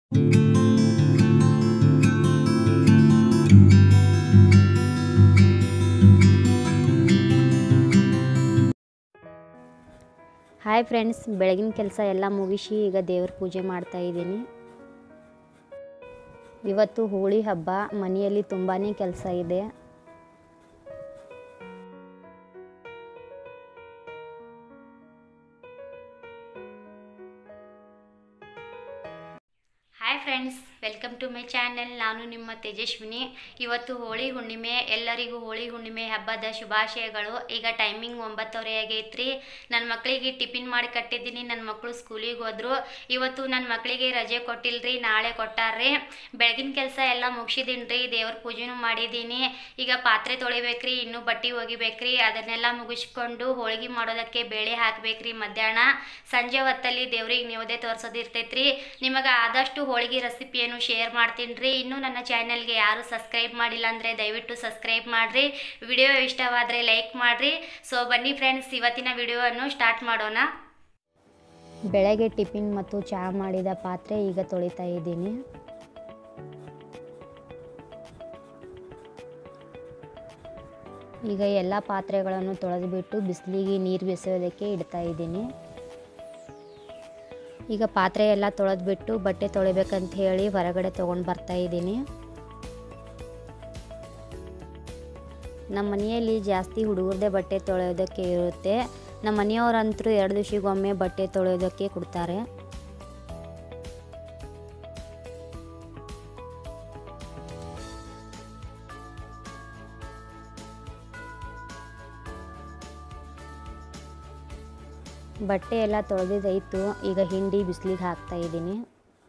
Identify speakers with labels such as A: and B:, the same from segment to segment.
A: hi friends ಬೆಳಗಿನ ಕೆಲಸ ಎಲ್ಲ ಮುಗಿಸಿ ಈಗ ದೇವ್ರ ಪೂಜೆ ಮಾಡ್ತಾ ಇದ್ದೀನಿ ಇವತ್ತು ಹೋಳಿ ಹಬ್ಬ ಮನೆಯಲ್ಲಿ ತುಂಬಾ ಕೆಲಸ ಇದೆ hi friends welcome to my channel ನಾನು ನಿಮ್ಮ ತೇಜಸ್ವಿನಿ ಇವತ್ತು ಹೋಳಿ ಹುಣ್ಣಿಮೆ ಎಲ್ಲರಿಗೂ ಹೋಳಿ ಹುಣ್ಣಿಮೆ ಹಬ್ಬದ ಶುಭಾಶಯಗಳು ಈಗ ಟೈಮಿಂಗ್ ಒಂಬತ್ತುವರೆ ಆಗೈತ್ರಿ ನನ್ನ ಮಕ್ಕಳಿಗೆ ಟಿಫಿನ್ ಮಾಡಿ ಕಟ್ಟಿದ್ದೀನಿ ನನ್ನ ಮಕ್ಕಳು ಸ್ಕೂಲಿಗೆ ಹೋದ್ರು ಇವತ್ತು ನನ್ನ ಮಕ್ಕಳಿಗೆ ರಜೆ ಕೊಟ್ಟಿಲ್ರಿ ನಾಳೆ ಕೊಟ್ಟಾರ್ರಿ ಬೆಳಗಿನ ಕೆಲಸ ಎಲ್ಲ ಮುಗಿಸಿದೀನಿ ರೀ ದೇವ್ರ ಪೂಜೆನೂ ಮಾಡಿದ್ದೀನಿ ಈಗ ಪಾತ್ರೆ ತೊಳಿಬೇಕ್ರಿ ಇನ್ನೂ ಬಟ್ಟೆ ಒಗಿಬೇಕ್ರಿ ಅದನ್ನೆಲ್ಲ ಮುಗಿಸ್ಕೊಂಡು ಹೋಳಿಗೆ ಮಾಡೋದಕ್ಕೆ ಬೇಳೆ ಹಾಕ್ಬೇಕ್ರಿ ಮಧ್ಯಾಹ್ನ ಸಂಜೆ ಹೊತ್ತಲ್ಲಿ ದೇವ್ರಿಗೆ ನ್ಯೂದೆ ತೋರ್ಸೋದಿರ್ತೈತ್ರಿ ನಿಮಗೆ ಆದಷ್ಟು ಹೋಳಿಗೆ ರೆಸಿಪಿಯನ್ನು ಶೇರ್ ಮಾಡ್ತೀನಿ ರೀ ಇನ್ನೂ ನನ್ನ ಚಾನೆಲ್ಗೆ ಯಾರು ಸಬ್ಸ್ಕ್ರೈಬ್ ಮಾಡಿಲ್ಲ ಅಂದರೆ ದಯವಿಟ್ಟು ಸಬ್ಸ್ಕ್ರೈಬ್ ಮಾಡಿರಿ ವಿಡಿಯೋ ಇಷ್ಟವಾದರೆ ಲೈಕ್ ಮಾಡಿರಿ ಸೊ ಬನ್ನಿ ಫ್ರೆಂಡ್ಸ್ ಇವತ್ತಿನ ವಿಡಿಯೋವನ್ನು ಸ್ಟಾರ್ಟ್ ಮಾಡೋಣ ಬೆಳಗ್ಗೆ ಟಿಫಿನ್ ಮತ್ತು ಚಹಾ ಮಾಡಿದ ಪಾತ್ರೆ ಈಗ ತೊಳಿತಾ ಇದ್ದೀನಿ ಈಗ ಎಲ್ಲ ಪಾತ್ರೆಗಳನ್ನು ತೊಳೆದುಬಿಟ್ಟು ಬಿಸಿಲಿಗೆ ನೀರು ಬೆಸೆಯೋದಕ್ಕೆ ಇಡ್ತಾ ಇದ್ದೀನಿ ಈಗ ಪಾತ್ರೆ ಎಲ್ಲ ತೊಳೆದ್ಬಿಟ್ಟು ಬಟ್ಟೆ ತೊಳಿಬೇಕಂತ ಹೇಳಿ ಹೊರಗಡೆ ತೊಗೊಂಡು ಬರ್ತಾ ಇದ್ದೀನಿ ನಮ್ಮ ಮನೆಯಲ್ಲಿ ಜಾಸ್ತಿ ಹುಡುಗರದೇ ಬಟ್ಟೆ ತೊಳೆಯೋದಕ್ಕೆ ಇರುತ್ತೆ ನಮ್ಮ ಮನೆಯವರಂತರೂ ಎರಡು ದಿವಸಗೊಮ್ಮೆ ಬಟ್ಟೆ ತೊಳೆಯೋದಕ್ಕೆ ಕೊಡ್ತಾರೆ ಬಟ್ಟೆ ಎಲ್ಲ ತೊಳೆದಿದ್ದಾಯಿತು ಈಗ ಹಿಂಡಿ ಬಿಸಿಲಿಗೆ ಹಾಕ್ತಾ ಇದ್ದೀನಿ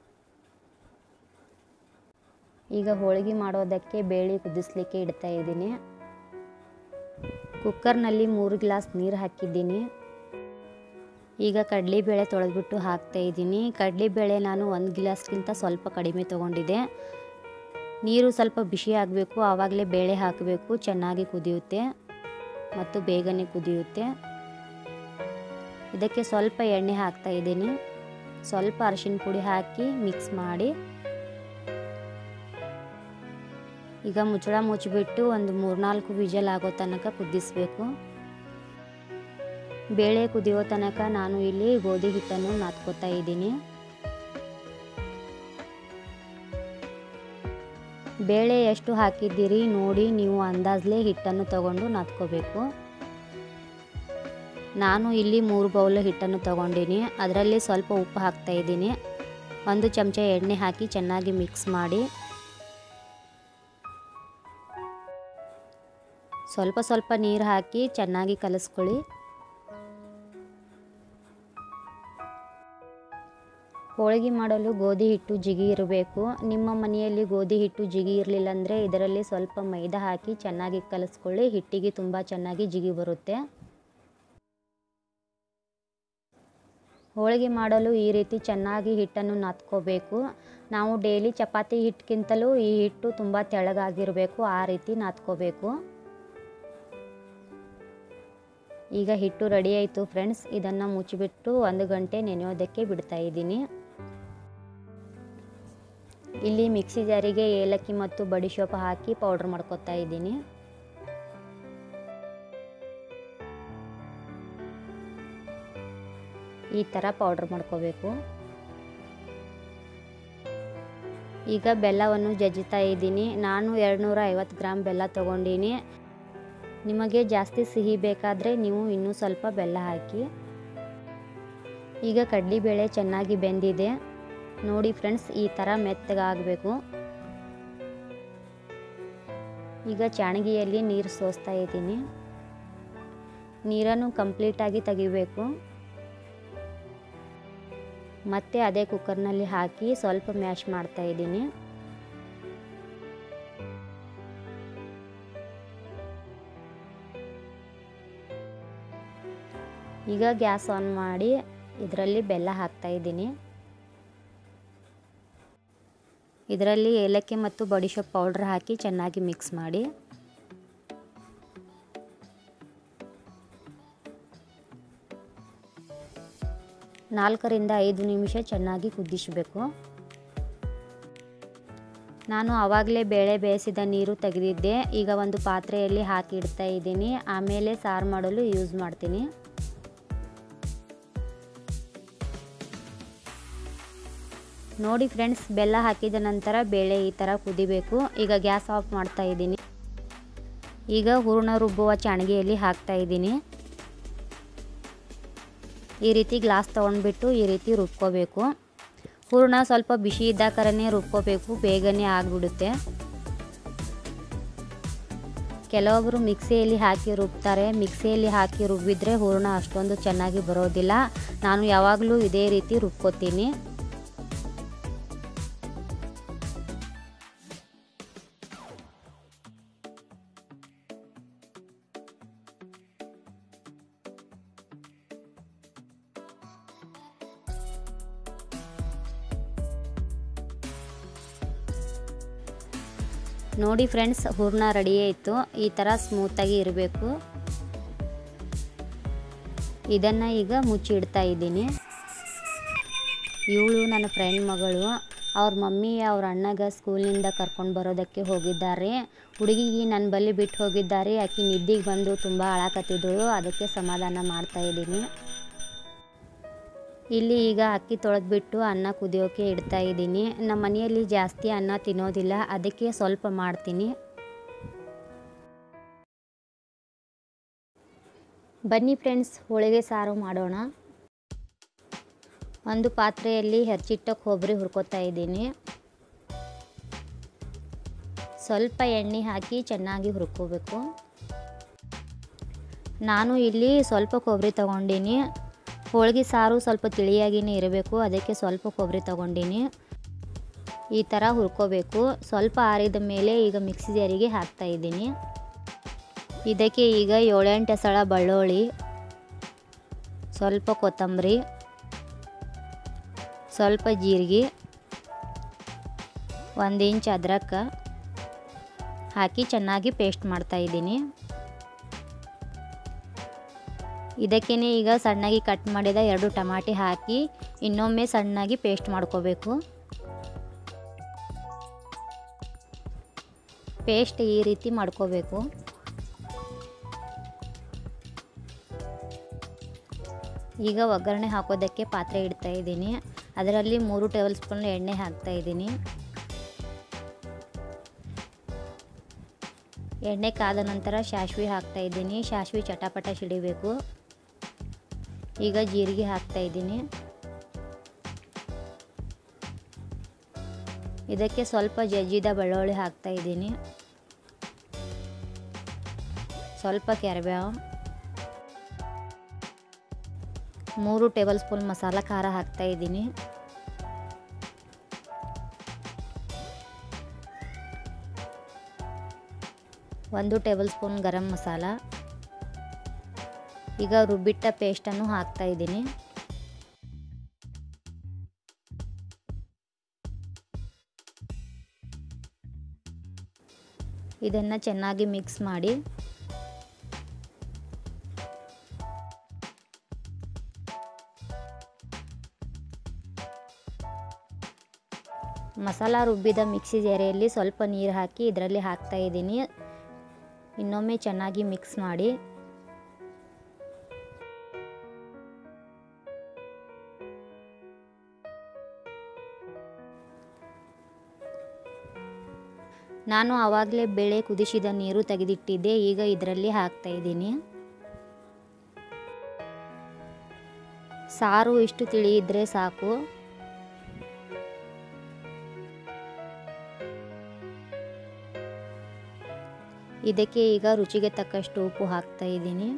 A: ಈಗ ಹೋಳಿಗೆ ಮಾಡೋದಕ್ಕೆ ಬೇಳೆ ಕುದಿಸ್ಲಿಕ್ಕೆ ಇಡ್ತಾ ಇದ್ದೀನಿ ಕುಕ್ಕರ್ನಲ್ಲಿ ಮೂರು ಗ್ಲಾಸ್ ನೀರು ಹಾಕಿದ್ದೀನಿ ಈಗ ಕಡಲೆಬೇಳೆ ತೊಳೆದ್ಬಿಟ್ಟು ಹಾಕ್ತಾ ಇದ್ದೀನಿ ಕಡಲೆಬೇಳೆ ನಾನು ಒಂದು ಗ್ಲಾಸ್ಗಿಂತ ಸ್ವಲ್ಪ ಕಡಿಮೆ ತೊಗೊಂಡಿದ್ದೆ ನೀರು ಸ್ವಲ್ಪ ಬಿಸಿ ಆಗಬೇಕು ಆವಾಗಲೇ ಬೇಳೆ ಹಾಕಬೇಕು ಚೆನ್ನಾಗಿ ಕುದಿಯುತ್ತೆ ಮತ್ತು ಬೇಗನೆ ಕುದಿಯುತ್ತೆ ಇದಕ್ಕೆ ಸ್ವಲ್ಪ ಎಣ್ಣೆ ಹಾಕ್ತಾ ಇದ್ದೀನಿ ಸ್ವಲ್ಪ ಅರಿಶಿನ ಪುಡಿ ಹಾಕಿ ಮಿಕ್ಸ್ ಮಾಡಿ ಈಗ ಮುಚ್ಚಳ ಮುಚ್ಚಿಬಿಟ್ಟು ಒಂದು ಮೂರ್ನಾಲ್ಕು ವಿಜಲ್ ಆಗೋ ತನಕ ಕುದಿಸ್ಬೇಕು ಬೇಳೆ ಕುದಿಯೋ ತನಕ ನಾನು ಇಲ್ಲಿ ಗೋಧಿ ಹಿಟ್ಟನ್ನು ನಾದ್ಕೋತಾ ಇದ್ದೀನಿ ಬೇಳೆ ಎಷ್ಟು ಹಾಕಿದ್ದೀರಿ ನೋಡಿ ನೀವು ಅಂದಾಜಲ್ಲೇ ಹಿಟ್ಟನ್ನು ತಗೊಂಡು ನಾದ್ಕೋಬೇಕು ನಾನು ಇಲ್ಲಿ ಮೂರು ಬೌಲ್ ಹಿಟ್ಟನ್ನು ತಗೊಂಡಿನಿ ಅದರಲ್ಲಿ ಸ್ವಲ್ಪ ಉಪ್ಪು ಹಾಕ್ತಾ ಇದ್ದೀನಿ ಒಂದು ಚಮಚ ಎಣ್ಣೆ ಹಾಕಿ ಚೆನ್ನಾಗಿ ಮಿಕ್ಸ್ ಮಾಡಿ ಸ್ವಲ್ಪ ಸ್ವಲ್ಪ ನೀರು ಹಾಕಿ ಚೆನ್ನಾಗಿ ಕಲಿಸ್ಕೊಳ್ಳಿ ಹೋಳಿಗೆ ಮಾಡಲು ಗೋಧಿ ಹಿಟ್ಟು ಜಿಗಿ ಇರಬೇಕು ನಿಮ್ಮ ಮನೆಯಲ್ಲಿ ಗೋಧಿ ಹಿಟ್ಟು ಜಿಗಿ ಇರಲಿಲ್ಲ ಅಂದರೆ ಇದರಲ್ಲಿ ಸ್ವಲ್ಪ ಮೈದಾ ಹಾಕಿ ಚೆನ್ನಾಗಿ ಕಲಿಸ್ಕೊಳ್ಳಿ ಹಿಟ್ಟಿಗೆ ತುಂಬ ಚೆನ್ನಾಗಿ ಜಿಗಿ ಬರುತ್ತೆ ಹೋಳಿಗೆ ಮಾಡಲು ಈ ರೀತಿ ಚೆನ್ನಾಗಿ ಹಿಟ್ಟನ್ನು ನಾದ್ಕೋಬೇಕು ನಾವು ಡೈಲಿ ಚಪಾತಿ ಹಿಟ್ಟಿಗಿಂತಲೂ ಈ ಹಿಟ್ಟು ತುಂಬ ತೆಳ್ಳಗಾಗಿರಬೇಕು ಆ ರೀತಿ ನಾದ್ಕೋಬೇಕು ಈಗ ಹಿಟ್ಟು ರೆಡಿ ಆಯಿತು ಫ್ರೆಂಡ್ಸ್ ಇದನ್ನು ಮುಚ್ಚಿಬಿಟ್ಟು ಒಂದು ಗಂಟೆ ನೆನೆಯೋದಕ್ಕೆ ಬಿಡ್ತಾ ಇದ್ದೀನಿ ಇಲ್ಲಿ ಮಿಕ್ಸಿ ಜಾರಿಗೆ ಏಲಕ್ಕಿ ಮತ್ತು ಬಡಿಶೋಪ ಹಾಕಿ ಪೌಡ್ರ್ ಮಾಡ್ಕೊತಾ ಇದ್ದೀನಿ ಈ ಥರ ಪೌಡ್ರ್ ಮಾಡ್ಕೋಬೇಕು ಈಗ ಬೆಲ್ಲವನ್ನು ಜಜ್ಜುತ್ತಾ ಇದ್ದೀನಿ ನಾನು ಎರಡುನೂರ ಐವತ್ತು ಗ್ರಾಮ್ ಬೆಲ್ಲ ತೊಗೊಂಡಿನಿ ನಿಮಗೆ ಜಾಸ್ತಿ ಸಿಹಿ ಬೇಕಾದರೆ ನೀವು ಇನ್ನೂ ಸ್ವಲ್ಪ ಬೆಲ್ಲ ಹಾಕಿ ಈಗ ಕಡಲೆಬೇಳೆ ಚೆನ್ನಾಗಿ ಬೆಂದಿದೆ ನೋಡಿ ಫ್ರೆಂಡ್ಸ್ ಈ ಥರ ಮೆತ್ತಗಾಗಬೇಕು ಈಗ ಚಾಣಗಿಯಲ್ಲಿ ನೀರು ಸೋಸ್ತಾ ಇದ್ದೀನಿ ನೀರನ್ನು ಕಂಪ್ಲೀಟಾಗಿ ತೆಗಿಬೇಕು ಮತ್ತೆ ಅದೇ ಕುಕ್ಕರ್ನಲ್ಲಿ ಹಾಕಿ ಸ್ವಲ್ಪ ಮ್ಯಾಶ್ ಮಾಡ್ತಾ ಇದ್ದೀನಿ ಈಗ ಗ್ಯಾಸ್ ಆನ್ ಮಾಡಿ ಇದರಲ್ಲಿ ಬೆಲ್ಲ ಹಾಕ್ತಾ ಇದ್ದೀನಿ ಇದರಲ್ಲಿ ಏಲಕ್ಕಿ ಮತ್ತು ಬಡಿಶೋಪ್ ಪೌಡ್ರ್ ಹಾಕಿ ಚೆನ್ನಾಗಿ ಮಿಕ್ಸ್ ಮಾಡಿ ನಾಲ್ಕರಿಂದ ಐದು ನಿಮಿಷ ಚೆನ್ನಾಗಿ ಕುದಿಸಬೇಕು ನಾನು ಆವಾಗಲೇ ಬೇಳೆ ಬೇಯಿಸಿದ ನೀರು ತೆಗೆದಿದ್ದೆ ಈಗ ಒಂದು ಪಾತ್ರೆಯಲ್ಲಿ ಹಾಕಿ ಇಡ್ತಾ ಇದ್ದೀನಿ ಆಮೇಲೆ ಸಾರು ಮಾಡಲು ಯೂಸ್ ಮಾಡ್ತೀನಿ ನೋಡಿ ಫ್ರೆಂಡ್ಸ್ ಬೆಲ್ಲ ಹಾಕಿದ ನಂತರ ಬೇಳೆ ಈ ಥರ ಕುದಿಬೇಕು ಈಗ ಗ್ಯಾಸ್ ಆಫ್ ಮಾಡ್ತಾ ಇದ್ದೀನಿ ಈಗ ಹೂರ್ಣ ರುಬ್ಬುವ ಚಾಣಿಗೆಯಲ್ಲಿ ಹಾಕ್ತಾ ಇದ್ದೀನಿ ಈ ರೀತಿ ಗ್ಲಾಸ್ ತೊಗೊಂಡ್ಬಿಟ್ಟು ಈ ರೀತಿ ರುಬ್ಕೋಬೇಕು ಹೂರ್ಣ ಸ್ವಲ್ಪ ಬಿಸಿ ಇದ್ದಾಕರನೇ ರುಬ್ಕೋಬೇಕು ಬೇಗನೆ ಆಗಿಬಿಡುತ್ತೆ ಕೆಲವೊಬ್ಬರು ಮಿಕ್ಸಿಯಲ್ಲಿ ಹಾಕಿ ರುಬ್ತಾರೆ ಮಿಕ್ಸಿಯಲ್ಲಿ ಹಾಕಿ ರುಬ್ಬಿದ್ರೆ ಹೂರ್ಣ ಅಷ್ಟೊಂದು ಚೆನ್ನಾಗಿ ಬರೋದಿಲ್ಲ ನಾನು ಯಾವಾಗಲೂ ಇದೇ ರೀತಿ ರುಬ್ಕೋತೀನಿ ನೋಡಿ ಫ್ರೆಂಡ್ಸ್ ಹೂರ್ಣ ರೆಡಿಯೇ ಇತ್ತು ಈ ಥರ ಸ್ಮೂತಾಗಿ ಇರಬೇಕು ಇದನ್ನು ಈಗ ಮುಚ್ಚಿ ಇಡ್ತಾ ಇದ್ದೀನಿ ಇವಳು ನನ್ನ ಫ್ರೆಂಡ್ ಮಗಳು ಅವ್ರ ಮಮ್ಮಿ ಅವ್ರ ಅಣ್ಣಗ ಸ್ಕೂಲಿಂದ ಕರ್ಕೊಂಡು ಬರೋದಕ್ಕೆ ಹೋಗಿದ್ದಾರೆ ಹುಡುಗಿಗೆ ನನ್ನ ಬಳಿ ಬಿಟ್ಟು ಹೋಗಿದ್ದಾರೆ ಆಕೆ ನಿದ್ದಿಗೆ ಬಂದು ತುಂಬ ಅಳಕತ್ತಿದ್ದಳು ಅದಕ್ಕೆ ಸಮಾಧಾನ ಮಾಡ್ತಾ ಇದ್ದೀನಿ ಇಲ್ಲಿ ಈಗ ಅಕ್ಕಿ ತೊಳೆದ್ಬಿಟ್ಟು ಅನ್ನ ಕುದಿಯೋಕೆ ಇಡ್ತಾ ಇದ್ದೀನಿ ನಮ್ಮ ಮನೆಯಲ್ಲಿ ಜಾಸ್ತಿ ಅನ್ನ ತಿನ್ನೋದಿಲ್ಲ ಅದಕ್ಕೆ ಸ್ವಲ್ಪ ಮಾಡ್ತೀನಿ ಬನ್ನಿ ಫ್ರೆಂಡ್ಸ್ ಹೋಳಿಗೆ ಸಾರು ಮಾಡೋಣ ಒಂದು ಪಾತ್ರೆಯಲ್ಲಿ ಹೆಚ್ಚಿಟ್ಟ ಕೊಬ್ಬರಿ ಹುರ್ಕೋತಾ ಇದ್ದೀನಿ ಸ್ವಲ್ಪ ಎಣ್ಣೆ ಹಾಕಿ ಚೆನ್ನಾಗಿ ಹುರ್ಕೋಬೇಕು ನಾನು ಇಲ್ಲಿ ಸ್ವಲ್ಪ ಕೊಬ್ಬರಿ ತಗೊಂಡೀನಿ ಹೋಳಿಗೆ ಸಾರು ಸ್ವಲ್ಪ ತಿಳಿಯಾಗಿನೇ ಇರಬೇಕು ಅದಕ್ಕೆ ಸ್ವಲ್ಪ ಕೊಬ್ಬರಿ ತಗೊಂಡೀನಿ ಈ ಥರ ಹುರ್ಕೋಬೇಕು ಸ್ವಲ್ಪ ಆರಿದ ಮೇಲೆ ಈಗ ಮಿಕ್ಸಿ ಜಾರಿಗೆ ಹಾಕ್ತಾ ಇದ್ದೀನಿ ಇದಕ್ಕೆ ಈಗ ಏಳೆಂಟು ಎಸಳ ಬೆಳ್ಳುಳ್ಳಿ ಸ್ವಲ್ಪ ಕೊತ್ತಂಬರಿ ಸ್ವಲ್ಪ ಜೀರಿಗೆ ಒಂದು ಇಂಚ್ ಅದ್ರಕ್ಕ ಹಾಕಿ ಚೆನ್ನಾಗಿ ಪೇಸ್ಟ್ ಮಾಡ್ತಾ ಇದ್ದೀನಿ ಇದಕ್ಕೇ ಈಗ ಸಣ್ಣಗೆ ಕಟ್ ಮಾಡಿದ ಎರಡು ಟಮಾಟಿ ಹಾಕಿ ಇನ್ನೊಮ್ಮೆ ಸಣ್ಣಾಗಿ ಪೇಸ್ಟ್ ಮಾಡ್ಕೋಬೇಕು ಪೇಸ್ಟ್ ಈ ರೀತಿ ಮಾಡ್ಕೋಬೇಕು ಈಗ ಒಗ್ಗರಣೆ ಹಾಕೋದಕ್ಕೆ ಪಾತ್ರೆ ಇಡ್ತಾ ಇದ್ದೀನಿ ಅದರಲ್ಲಿ ಮೂರು ಟೇಬಲ್ ಸ್ಪೂನ್ ಎಣ್ಣೆ ಹಾಕ್ತಾ ಇದ್ದೀನಿ ಎಣ್ಣೆ ಕಾದ ನಂತರ ಸಾಸಿವೆ ಹಾಕ್ತಾ ಇದ್ದೀನಿ ಸಾಸಿವೆ ಚಟಾಪಟ ಸಿಡಿಬೇಕು ಈಗ ಜೀರಿಗೆ ಹಾಕ್ತಾ ಇದ್ದೀನಿ ಇದಕ್ಕೆ ಸ್ವಲ್ಪ ಜಜ್ಜಿದ ಬೆಳ್ಳುಳ್ಳಿ ಹಾಕ್ತಾ ಇದ್ದೀನಿ ಸ್ವಲ್ಪ ಕೆರಬೇವು ಮೂರು ಟೇಬಲ್ ಸ್ಪೂನ್ ಮಸಾಲ ಖಾರ ಹಾಕ್ತಾ ಇದ್ದೀನಿ ಒಂದು ಟೇಬಲ್ ಸ್ಪೂನ್ ಗರಂ ಮಸಾಲ ಈಗ ರುಬ್ಬಿಟ್ಟ ಪೇಸ್ಟನ್ನು ಹಾಕ್ತಾ ಇದ್ದೀನಿ ಇದನ್ನು ಚೆನ್ನಾಗಿ ಮಿಕ್ಸ್ ಮಾಡಿ ಮಸಾಲ ರುಬ್ಬಿದ ಮಿಕ್ಸಿ ಜಾರೆಯಲ್ಲಿ ಸ್ವಲ್ಪ ನೀರು ಹಾಕಿ ಇದರಲ್ಲಿ ಹಾಕ್ತಾ ಇದ್ದೀನಿ ಇನ್ನೊಮ್ಮೆ ಚೆನ್ನಾಗಿ ಮಿಕ್ಸ್ ಮಾಡಿ ನಾನು ಆವಾಗಲೇ ಬೇಳೆ ಕುದಿಸಿದ ನೀರು ತೆಗೆದಿಟ್ಟಿದ್ದೆ ಈಗ ಇದರಲ್ಲಿ ಹಾಕ್ತಾ ಇದ್ದೀನಿ ಸಾರು ಇಷ್ಟು ತಿಳಿ ಇದ್ದರೆ ಸಾಕು ಇದಕ್ಕೆ ಈಗ ರುಚಿಗೆ ತಕ್ಕಷ್ಟು ಉಪ್ಪು ಹಾಕ್ತಾ ಇದ್ದೀನಿ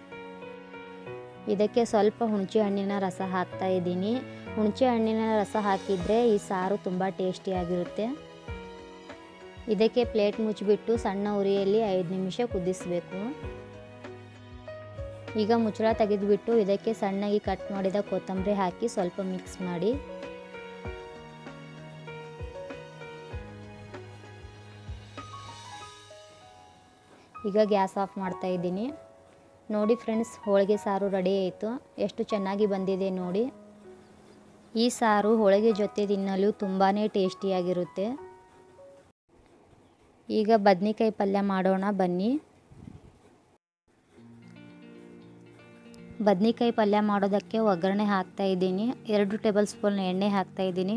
A: ಇದಕ್ಕೆ ಸ್ವಲ್ಪ ಹುಣಸೆ ಹಣ್ಣಿನ ರಸ ಹಾಕ್ತಾ ಇದ್ದೀನಿ ಹುಣಸೆ ಹಣ್ಣಿನ ರಸ ಹಾಕಿದರೆ ಈ ಸಾರು ತುಂಬ ಟೇಸ್ಟಿಯಾಗಿರುತ್ತೆ ಇದಕ್ಕೆ ಪ್ಲೇಟ್ ಮುಚ್ಚಿಬಿಟ್ಟು ಸಣ್ಣ ಉರಿಯಲ್ಲಿ ಐದು ನಿಮಿಷ ಕುದಿಸಬೇಕು ಈಗ ಮುಚ್ಚಳ ತೆಗೆದುಬಿಟ್ಟು ಇದಕ್ಕೆ ಸಣ್ಣಗೆ ಕಟ್ ಮಾಡಿದ ಕೊತ್ತಂಬರಿ ಹಾಕಿ ಸ್ವಲ್ಪ ಮಿಕ್ಸ್ ಮಾಡಿ ಈಗ ಗ್ಯಾಸ್ ಆಫ್ ಮಾಡ್ತಾ ಇದ್ದೀನಿ ನೋಡಿ ಫ್ರೆಂಡ್ಸ್ ಹೋಳಿಗೆ ಸಾರು ರೆಡಿ ಆಯಿತು ಎಷ್ಟು ಚೆನ್ನಾಗಿ ಬಂದಿದೆ ನೋಡಿ ಈ ಸಾರು ಹೋಳಿಗೆ ಜೊತೆ ತಿನ್ನಲು ತುಂಬಾ ಟೇಸ್ಟಿಯಾಗಿರುತ್ತೆ ಈಗ ಬದ್ನಿಕಾಯಿ ಪಲ್ಯ ಮಾಡೋಣ ಬನ್ನಿ ಬದ್ನಿಕಾಯಿ ಪಲ್ಯ ಮಾಡೋದಕ್ಕೆ ಒಗ್ಗರಣೆ ಹಾಕ್ತಾ ಇದ್ದೀನಿ ಎರಡು ಟೇಬಲ್ ಸ್ಪೂನ್ ಎಣ್ಣೆ ಹಾಕ್ತಾ ಇದ್ದೀನಿ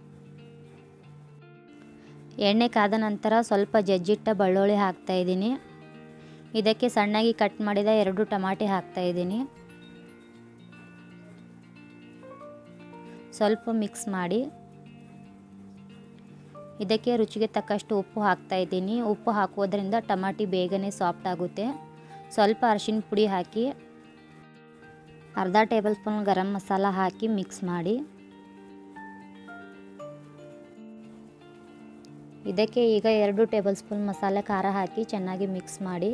A: ಎಣ್ಣೆ ಕಾದ ನಂತರ ಸ್ವಲ್ಪ ಜಜ್ಜಿಟ್ಟ ಬೆಳ್ಳುಳ್ಳಿ ಹಾಕ್ತಾ ಇದ್ದೀನಿ ಇದಕ್ಕೆ ಸಣ್ಣಾಗಿ ಕಟ್ ಮಾಡಿದ ಎರಡು ಟಮಾಟೆ ಹಾಕ್ತಾ ಇದ್ದೀನಿ ಸ್ವಲ್ಪ ಮಿಕ್ಸ್ ಮಾಡಿ ಇದಕ್ಕೆ ರುಚಿಗೆ ತಕ್ಕಷ್ಟು ಉಪ್ಪು ಹಾಕ್ತಾ ಇದ್ದೀನಿ ಉಪ್ಪು ಹಾಕುವುದರಿಂದ ಟಮಾಟಿ ಬೇಗನೆ ಸಾಫ್ಟ್ ಆಗುತ್ತೆ ಸ್ವಲ್ಪ ಅರಿಶಿನ ಪುಡಿ ಹಾಕಿ ಅರ್ಧ ಟೇಬಲ್ ಸ್ಪೂನ್ ಗರಂ ಮಸಾಲ ಹಾಕಿ ಮಿಕ್ಸ್ ಮಾಡಿ ಇದಕ್ಕೆ ಈಗ ಎರಡು ಟೇಬಲ್ ಸ್ಪೂನ್ ಮಸಾಲೆ ಖಾರ ಹಾಕಿ ಚೆನ್ನಾಗಿ ಮಿಕ್ಸ್ ಮಾಡಿ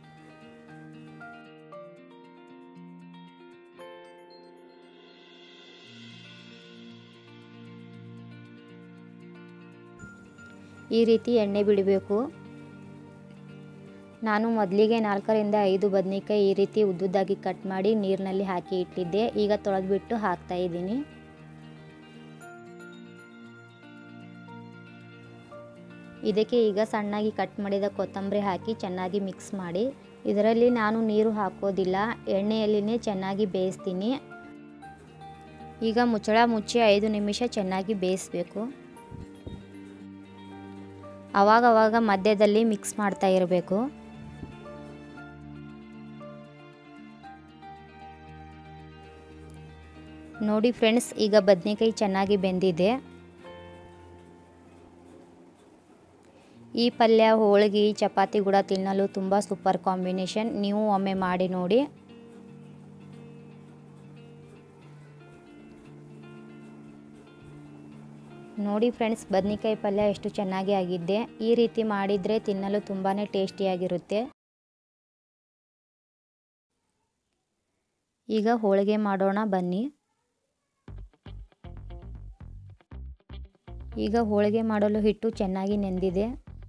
A: ಈ ರೀತಿ ಎಣ್ಣೆ ಬಿಡಬೇಕು ನಾನು ಮೊದಲಿಗೆ ನಾಲ್ಕರಿಂದ ಐದು ಬದನೆಕಾಯಿ ಈ ರೀತಿ ಉದ್ದುದ್ದಾಗಿ ಕಟ್ ಮಾಡಿ ನೀರಿನಲ್ಲಿ ಹಾಕಿ ಇಟ್ಟಿದ್ದೆ ಈಗ ತೊಳೆದ್ಬಿಟ್ಟು ಹಾಕ್ತಾ ಇದ್ದೀನಿ ಇದಕ್ಕೆ ಈಗ ಸಣ್ಣಾಗಿ ಕಟ್ ಮಾಡಿದ ಕೊತ್ತಂಬರಿ ಹಾಕಿ ಚೆನ್ನಾಗಿ ಮಿಕ್ಸ್ ಮಾಡಿ ಇದರಲ್ಲಿ ನಾನು ನೀರು ಹಾಕೋದಿಲ್ಲ ಎಣ್ಣೆಯಲ್ಲಿನೇ ಚೆನ್ನಾಗಿ ಬೇಯಿಸ್ತೀನಿ ಈಗ ಮುಚ್ಚಳ ಮುಚ್ಚಿ ಐದು ನಿಮಿಷ ಚೆನ್ನಾಗಿ ಬೇಯಿಸಬೇಕು ಅವಾಗವಾಗ ಮಧ್ಯದಲ್ಲಿ ಮಿಕ್ಸ್ ಮಾಡ್ತಾ ಇರಬೇಕು ನೋಡಿ ಫ್ರೆಂಡ್ಸ್ ಈಗ ಬದನೆಕಾಯಿ ಚೆನ್ನಾಗಿ ಬೆಂದಿದೆ ಈ ಪಲ್ಯ ಹೋಳಿಗೆ ಚಪಾತಿ ಕೂಡ ತಿನ್ನಲು ತುಂಬ ಸೂಪರ್ ಕಾಂಬಿನೇಷನ್ ನೀವು ಒಮ್ಮೆ ಮಾಡಿ ನೋಡಿ ನೋಡಿ ಫ್ರೆಂಡ್ಸ್ ಬದನೆಕಾಯಿ ಪಲ್ಯ ಎಷ್ಟು ಚೆನ್ನಾಗಿ ಆಗಿದ್ದೆ ಈ ರೀತಿ ಮಾಡಿದರೆ ತಿನ್ನಲು ತುಂಬಾ ಟೇಸ್ಟಿಯಾಗಿರುತ್ತೆ ಈಗ ಹೋಳಿಗೆ ಮಾಡೋಣ ಬನ್ನಿ ಈಗ ಹೋಳಿಗೆ ಮಾಡಲು ಹಿಟ್ಟು ಚೆನ್ನಾಗಿ ನೆಂದಿದೆ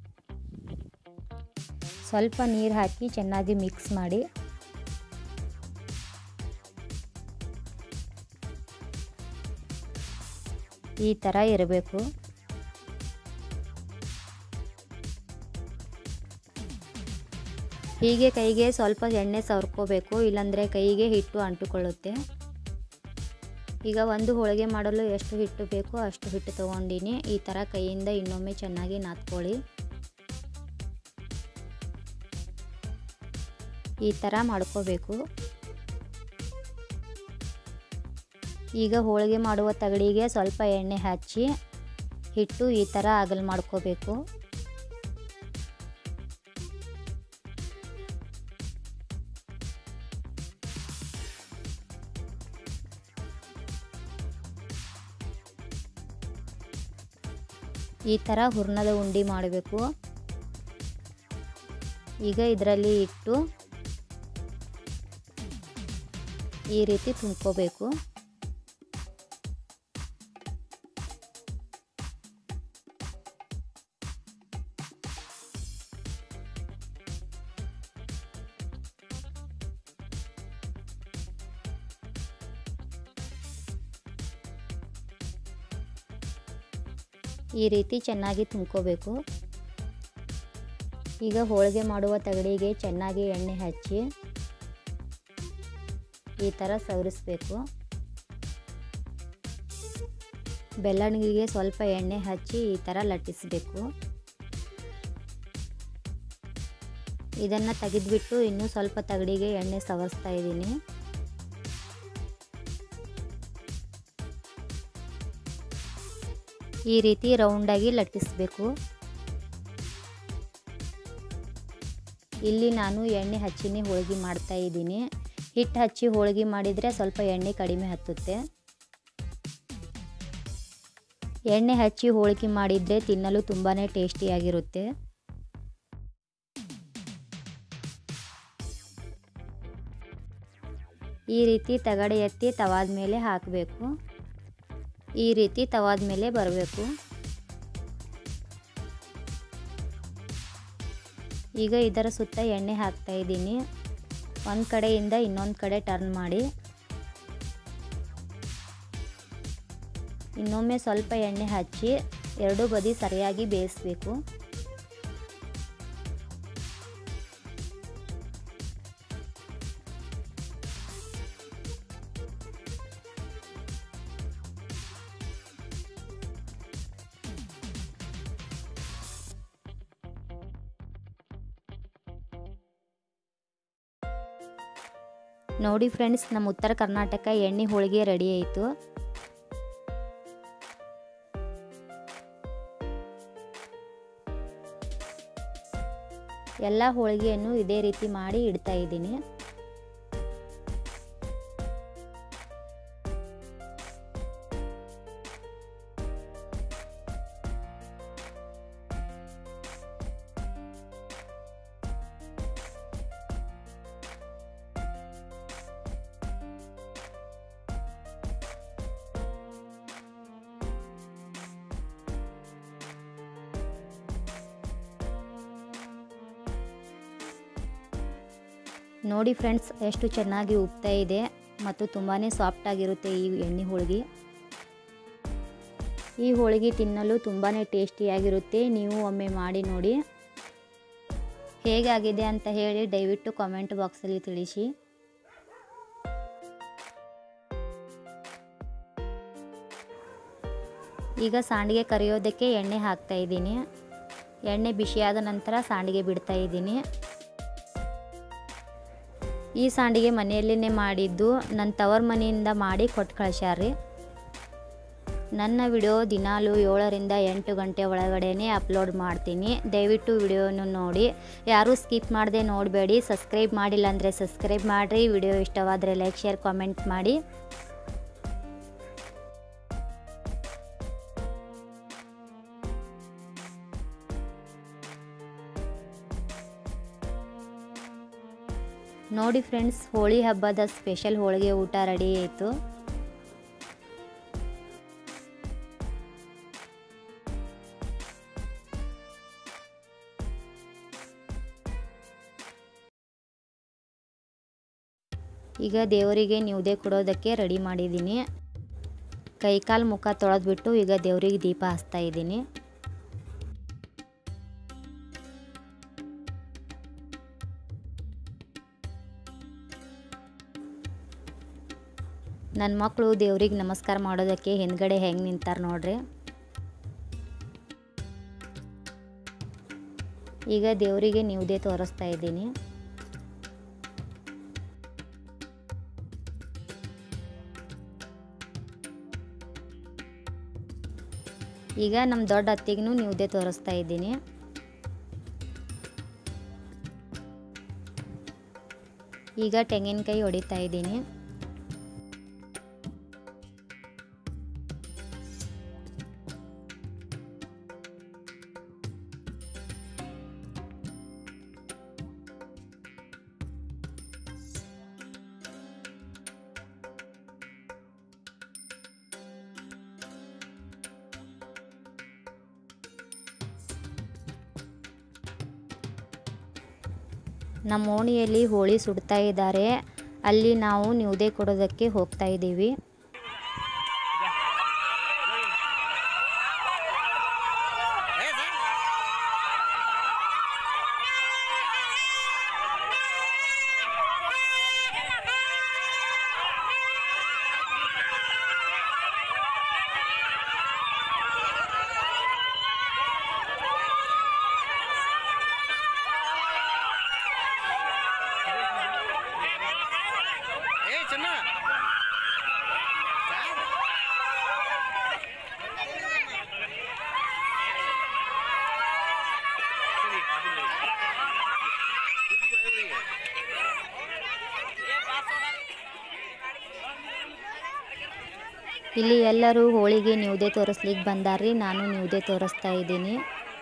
A: ಸ್ವಲ್ಪ ನೀರು ಹಾಕಿ ಚೆನ್ನಾಗಿ ಮಿಕ್ಸ್ ಮಾಡಿ ಈ ಥರ ಇರಬೇಕು ಹೀಗೆ ಕೈಗೆ ಸ್ವಲ್ಪ ಎಣ್ಣೆ ಸವರ್ಕೋಬೇಕು ಇಲ್ಲಾಂದರೆ ಕೈಗೆ ಹಿಟ್ಟು ಅಂಟುಕೊಳ್ಳುತ್ತೆ ಈಗ ಒಂದು ಹೋಳಿಗೆ ಮಾಡಲು ಎಷ್ಟು ಹಿಟ್ಟು ಬೇಕೋ ಅಷ್ಟು ಹಿಟ್ಟು ತೊಗೊಂಡಿನಿ ಈ ಥರ ಕೈಯಿಂದ ಇನ್ನೊಮ್ಮೆ ಚೆನ್ನಾಗಿ ನಾದ್ಕೊಳ್ಳಿ ಈ ಥರ ಮಾಡ್ಕೋಬೇಕು ಈಗ ಹೋಳಿಗೆ ಮಾಡುವ ತಗಡಿಗೆ ಸ್ವಲ್ಪ ಎಣ್ಣೆ ಹಚ್ಚಿ ಹಿಟ್ಟು ಈ ಥರ ಅಗಲ್ ಮಾಡ್ಕೋಬೇಕು ಈ ಥರ ಹೂರ್ಣದ ಉಂಡೆ ಮಾಡಬೇಕು ಈಗ ಇದರಲ್ಲಿ ಇಟ್ಟು ಈ ರೀತಿ ತುಂಬ್ಕೋಬೇಕು ಈ ರೀತಿ ಚೆನ್ನಾಗಿ ತುಂಬ್ಕೋಬೇಕು ಈಗ ಹೋಳಿಗೆ ಮಾಡುವ ತಗಡಿಗೆ ಚೆನ್ನಾಗಿ ಎಣ್ಣೆ ಹಚ್ಚಿ ಈ ಥರ ಸವರಿಸ್ಬೇಕು ಬೆಳ್ಳಣಿಗೆಗೆ ಸ್ವಲ್ಪ ಎಣ್ಣೆ ಹಚ್ಚಿ ಈ ಥರ ಲಟ್ಟಿಸಬೇಕು ಇದನ್ನು ತೆಗೆದುಬಿಟ್ಟು ಇನ್ನೂ ಸ್ವಲ್ಪ ತಗಡಿಗೆ ಎಣ್ಣೆ ಸವರಿಸ್ತಾ ಇದ್ದೀನಿ ಈ ರೀತಿ ರೌಂಡಾಗಿ ಲಟ್ಟಿಸಬೇಕು ಇಲ್ಲಿ ನಾನು ಎಣ್ಣೆ ಹಚ್ಚಿನೇ ಹೋಳಿಗೆ ಮಾಡ್ತಾ ಇದ್ದೀನಿ ಹಿಟ್ಟು ಹಚ್ಚಿ ಹೋಳಿಗೆ ಮಾಡಿದರೆ ಸ್ವಲ್ಪ ಎಣ್ಣೆ ಕಡಿಮೆ ಹತ್ತುತ್ತೆ ಎಣ್ಣೆ ಹಚ್ಚಿ ಹೋಳಿಗೆ ಮಾಡಿದರೆ ತಿನ್ನಲು ತುಂಬಾ ಟೇಸ್ಟಿಯಾಗಿರುತ್ತೆ ಈ ರೀತಿ ತಗಡೆ ಎತ್ತಿ ತವಾದ ಮೇಲೆ ಹಾಕಬೇಕು ಈ ರೀತಿ ತವಾದ ಮೇಲೆ ಬರಬೇಕು ಈಗ ಇದರ ಸುತ್ತ ಎಣ್ಣೆ ಹಾಕ್ತಾ ಇದ್ದೀನಿ ಒಂದು ಕಡೆಯಿಂದ ಇನ್ನೊಂದು ಕಡೆ ಟರ್ನ್ ಮಾಡಿ ಇನ್ನೊಮ್ಮೆ ಸ್ವಲ್ಪ ಎಣ್ಣೆ ಹಚ್ಚಿ ಎರಡೂ ಬದಿ ಸರಿಯಾಗಿ ಬೇಯಿಸಬೇಕು
B: ನೋಡಿ ಫ್ರೆಂಡ್ಸ್ ನಮ್ಮ ಉತ್ತರ ಕರ್ನಾಟಕ ಎಣ್ಣೆ ಹೋಳಿಗೆ ರೆಡಿ ಆಯಿತು ಎಲ್ಲ ಹೋಳಿಗೆಯನ್ನು ಇದೇ ರೀತಿ ಮಾಡಿ ಇಡ್ತಾ ಇದ್ದೀನಿ ನೋಡಿ ಫ್ರೆಂಡ್ಸ್ ಎಷ್ಟು ಚೆನ್ನಾಗಿ ಉಪ್ತಾ ಇದೆ ಮತ್ತು ತುಂಬಾ ಸಾಫ್ಟಾಗಿರುತ್ತೆ ಈ ಎಣ್ಣೆ ಹೋಳಿಗೆ ಈ ಹೋಳಿಗೆ ತಿನ್ನಲು ತುಂಬಾ ಟೇಸ್ಟಿಯಾಗಿರುತ್ತೆ ನೀವು ಒಮ್ಮೆ ಮಾಡಿ ನೋಡಿ ಹೇಗಾಗಿದೆ ಅಂತ ಹೇಳಿ ದಯವಿಟ್ಟು ಕಾಮೆಂಟ್ ಬಾಕ್ಸಲ್ಲಿ ತಿಳಿಸಿ ಈಗ ಸಾಂಡಿಗೆ ಕರಿಯೋದಕ್ಕೆ ಎಣ್ಣೆ ಹಾಕ್ತಾ ಇದ್ದೀನಿ ಎಣ್ಣೆ ಬಿಸಿಯಾದ ನಂತರ ಸಾಂಡಿಗೆ ಬಿಡ್ತಾ ಇದ್ದೀನಿ ಈ ಸಾಂಡಿಗೆ ಮನೆಯಲ್ಲೇ ಮಾಡಿದ್ದು ನನ್ನ ತವರ ಮನೆಯಿಂದ ಮಾಡಿ ಕೊಟ್ಟು ಕಳ್ಸ್ಯಾರ್ರಿ ನನ್ನ ವಿಡಿಯೋ ದಿನಾಲು ಏಳರಿಂದ ಎಂಟು ಗಂಟೆ ಒಳಗಡೆನೇ ಅಪ್ಲೋಡ್ ಮಾಡ್ತೀನಿ ದಯವಿಟ್ಟು ವಿಡಿಯೋನು ನೋಡಿ ಯಾರೂ ಸ್ಕಿಪ್ ಮಾಡದೆ ನೋಡಬೇಡಿ ಸಬ್ಸ್ಕ್ರೈಬ್ ಮಾಡಿಲ್ಲ ಅಂದರೆ ಸಬ್ಸ್ಕ್ರೈಬ್ ಮಾಡಿರಿ ವಿಡಿಯೋ ಇಷ್ಟವಾದರೆ ಲೈಕ್ ಶೇರ್ ಕಾಮೆಂಟ್ ಮಾಡಿ ನೋಡಿ ಫ್ರೆಂಡ್ಸ್ ಹೋಳಿ ಹಬ್ಬದ ಸ್ಪೆಷಲ್ ಹೋಳಿಗೆ ಊಟ ರೆಡಿ ಆಯಿತು ಈಗ ದೇವರಿಗೆ ನ್ಯೂದೆ ಕೊಡೋದಕ್ಕೆ ರೆಡಿ ಮಾಡಿದ್ದೀನಿ ಕೈಕಾಲು ಮುಖ ತೊಳೆದ್ಬಿಟ್ಟು ಈಗ ದೇವರಿಗೆ ದೀಪ ಹಚ್ತಾ ಇದ್ದೀನಿ ನನ್ನ ಮಕ್ಕಳು ದೇವ್ರಿಗೆ ನಮಸ್ಕಾರ ಮಾಡೋದಕ್ಕೆ ಹಿಂದ್ಗಡೆ ಹೆಂಗೆ ನಿಂತಾರೆ ನೋಡ್ರಿ ಈಗ ದೇವರಿಗೆ ನೀವುದೇ ತೋರಿಸ್ತಾ ಇದ್ದೀನಿ ಈಗ ನಮ್ಮ ದೊಡ್ಡ ಅತ್ತಿಗೂ ನೀವುದೇ ತೋರಿಸ್ತಾ ಇದ್ದೀನಿ ಈಗ ತೆಂಗಿನಕಾಯಿ ಹೊಡಿತಾ ಇದ್ದೀನಿ ನಮ್ಮ ಓಣಿಯಲ್ಲಿ ಹೋಳಿ ಸುಡ್ತಾ ಇದ್ದಾರೆ ಅಲ್ಲಿ ನಾವು ನ್ಯೂದೆ ಕೊಡೋದಕ್ಕೆ ಹೋಗ್ತಾ ಇದ್ದೀವಿ
C: ಏ ಚೆನ್ನ
B: ಇಲ್ಲಿ ಎಲ್ಲರೂ ಹೋಳಿಗೆ ನ್ಯೂದೆ ತೋರಿಸ್ಲಿಕ್ಕೆ ಬಂದಾರ್ರಿ ನಾನು ನ್ಯೂದೆ ತೋರಿಸ್ತಾ ಇದ್ದೀನಿ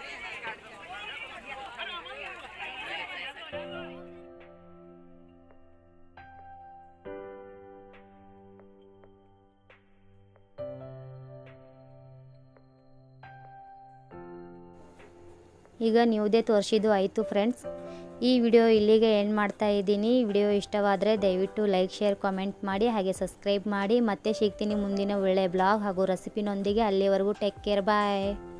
B: ಈಗ ನ್ಯೂದೇ ತೋರಿಸಿದ್ದು ಆಯಿತು ಫ್ರೆಂಡ್ಸ್ ಈ ವಿಡಿಯೋ ಇಲ್ಲಿಗೆ ಎಂಡ್ ಮಾಡ್ತಾ ಇದ್ದೀನಿ ವಿಡಿಯೋ ಇಷ್ಟವಾದರೆ ದಯವಿಟ್ಟು ಲೈಕ್ ಶೇರ್ ಕಾಮೆಂಟ್ ಮಾಡಿ ಹಾಗೆ ಸಬ್ಸ್ಕ್ರೈಬ್ ಮಾಡಿ ಮತ್ತೆ ಸಿಗ್ತೀನಿ ಮುಂದಿನ ಒಳ್ಳೆಯ ಬ್ಲಾಗ್ ಹಾಗೂ ರೆಸಿಪಿನೊಂದಿಗೆ ಅಲ್ಲಿವರೆಗೂ ಟೇಕ್ ಕೇರ್ ಬಾಯ್